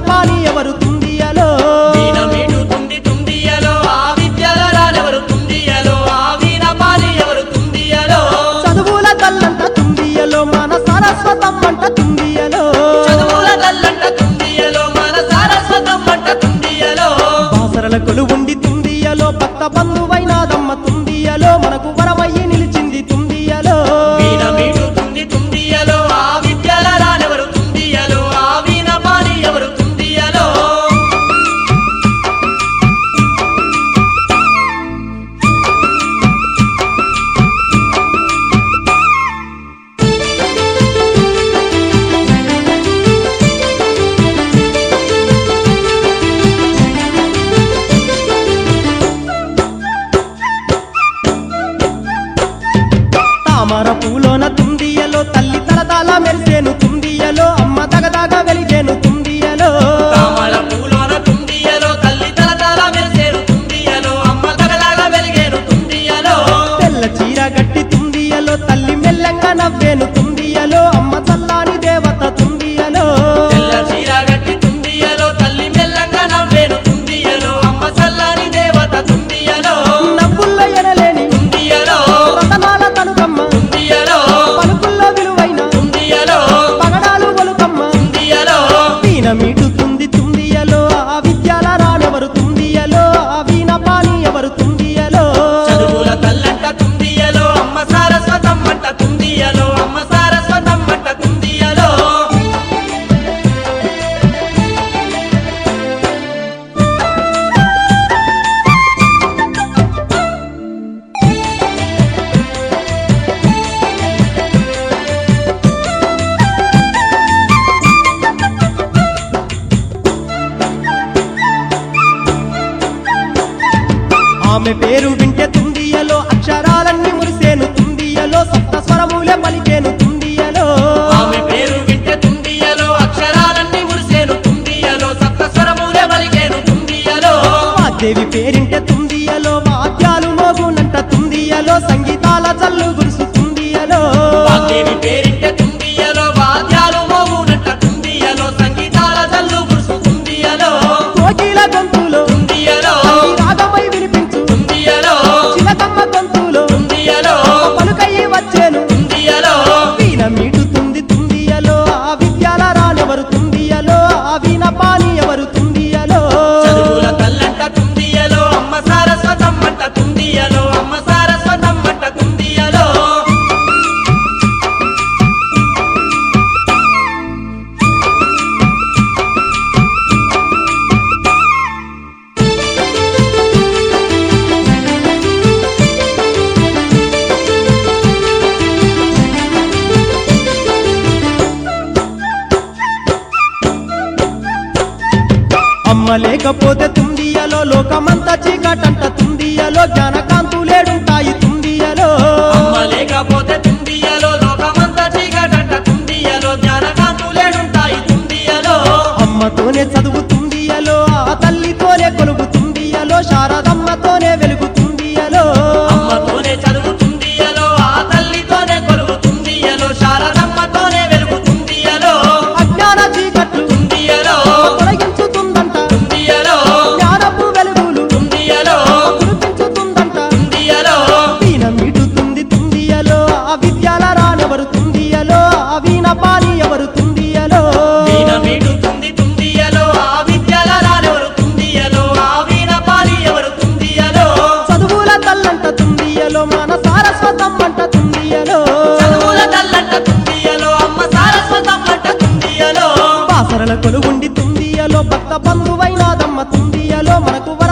పాని ఎవరు తుందియలో వీణ మీటుతుంది తుందియలో ఆ విద్యల రానెవరు తుందియలో ఆ వీణ పాలి ఎవరు తుందియలో చదువుల తల్లంట తుందియలో మన సరస్వతమ్మంట తుందియలో చదువుల తల్లంట తుందియలో మన సారస్వతం అంట తుందియలో బాసరల కొలువుండి తుందియలో భక్త బంధువైనాదమ్మ తుందియలో మనకు వరమయ్యి నిలిచింది తుందియలో వీణ మీటుతుంది తుందియలో ఆ విద్యల రానెవరు తుందియలో ఆ వీణ పాలి ఎవరు తుందియలో తామర పూలోన తుందియలో తల్లి తలతాల మెరిసేను తుందియలో అమ్మ దగదగ వెలిగేను తుందియలో తామర పూలోన తుందియలో తల్లి తలతాల మెరిసేను తుందియలో అమ్మ తగలాగా వెలిగేను తుందియలో తెల్ల చీర గట్టి తుందియలో తల్లి మెల్లంగా నవ్వేను తుందియలో అమ్మ చల్లాని దేవత తుందియలో తెల్ల చీర గట్టి తుందియలో తల్లి మెల్లంగా నవ్వేను తుందియలో అమ్మ చల్లని దేవత తుందియలో నవ్వుల్లో ఎనలేని తుందియలో రతనాల తనుకమ్మ తుందియలో పలుకుల్లో విలువైన తుందియలో పగడాలు ఒలుకమ్మ తుందియలో వీణ మీటుతుంది తుందియలో ఆ విద్యాల రానెవరు తుందియలో ఆ వీణ పాని ఎవరు తుందియలో చదువుల తల్లంట తుందియలో అమ్మ సారస్వతం అంట తుందియలో అమ్మ సారస్వతం అంట తుందియలో ఆమె పేరు వింటే తుందియలో అక్షరాలన్నీ మురిసేను తుందియలో సప్త స్వరములే పలికేను తుందియలో ఆమె పేరు వింటే తుందియలో అక్షరాలన్నీ మురిసేను తుందియలో సప్తస్వరములే పలికేను తుందియలో వాగ్దేవి పేరింటే తుందియలో వాద్యాలు మోగునంట తుందియలో సంగీతాల చల్లు గురుసు తుందియలో వాగ్దేవి పేరింటే తుందియలో వాద్యాలు మోగునంట తుందియలో సంగీతాల జల్లు గురుసు తుందియలో కోకిల గొంతులో తుందియలో ఈ రాగమై వినిపించు తుందియలో చిలకమ్మ గొంతులో తుందియలో పలుకయ్యి వచ్చేను తుందియలో వీణ మీటుతుంది తుందియలో ఆ విద్యాల రానెవరు తుందియలో ఆ వీణ పాని ఎవరు తుందియలో చదువుల తల్లంట తుందియలో అమ్మ సారస్వతం అంట తుందియలో అమ్మ సారస్వతం అంట తుందియలో అమ్మ లేకపోతే తుందియలో లోకమంతా చీకటంట తుందియలో జ్ఞానకాంతులేడుంటాయి తుందియలో అమ్మ లేకపోతే తుందియలో లోకమంతా చీకటంట తుందియలో జ్ఞానకాంతులేడుంటాయి తుందియలో అమ్మతోనే చదువు తుందియలో ఆ తల్లితోనే కొలుగు తుందియలో శారదమ్మతోనే వెలుగు తుందియలో అమ్మతోనే చదువు తుందియలో ఆ తల్లితోనే కొలువు తుందియలో శారదమ్మతోనే వెలుగు తుందియలో అజ్ఞాన చీకట్లు తుందియలో తొలగించుతుందంట తుందియలో జ్ఞానపు వెలుగులు తుందియలో కురిపించుతుందంట తుందియలో వీణ మీటుతుంది తుందియలో ఆ విద్యాల రానెవరు తుందియలో ఆ వీణ పాని ఎవరు తుందియలో వీణ మీటుతుంది తుందియలో ఆ విద్యల రానెవరు తుందియలో ఆ వీణ పాలి ఎవరు తుందియలో చదువుల తల్లంట తుందియలో మన సారస్వతమ్మంట తుందియలో చదువుల తల్లంట తుందియలో అమ్మ సారస్వతం అంట తుందియలో బాసరల కొలుగుండి తుందియలో భక్త బంధువైనాదమ్మ తుందియలో మనకు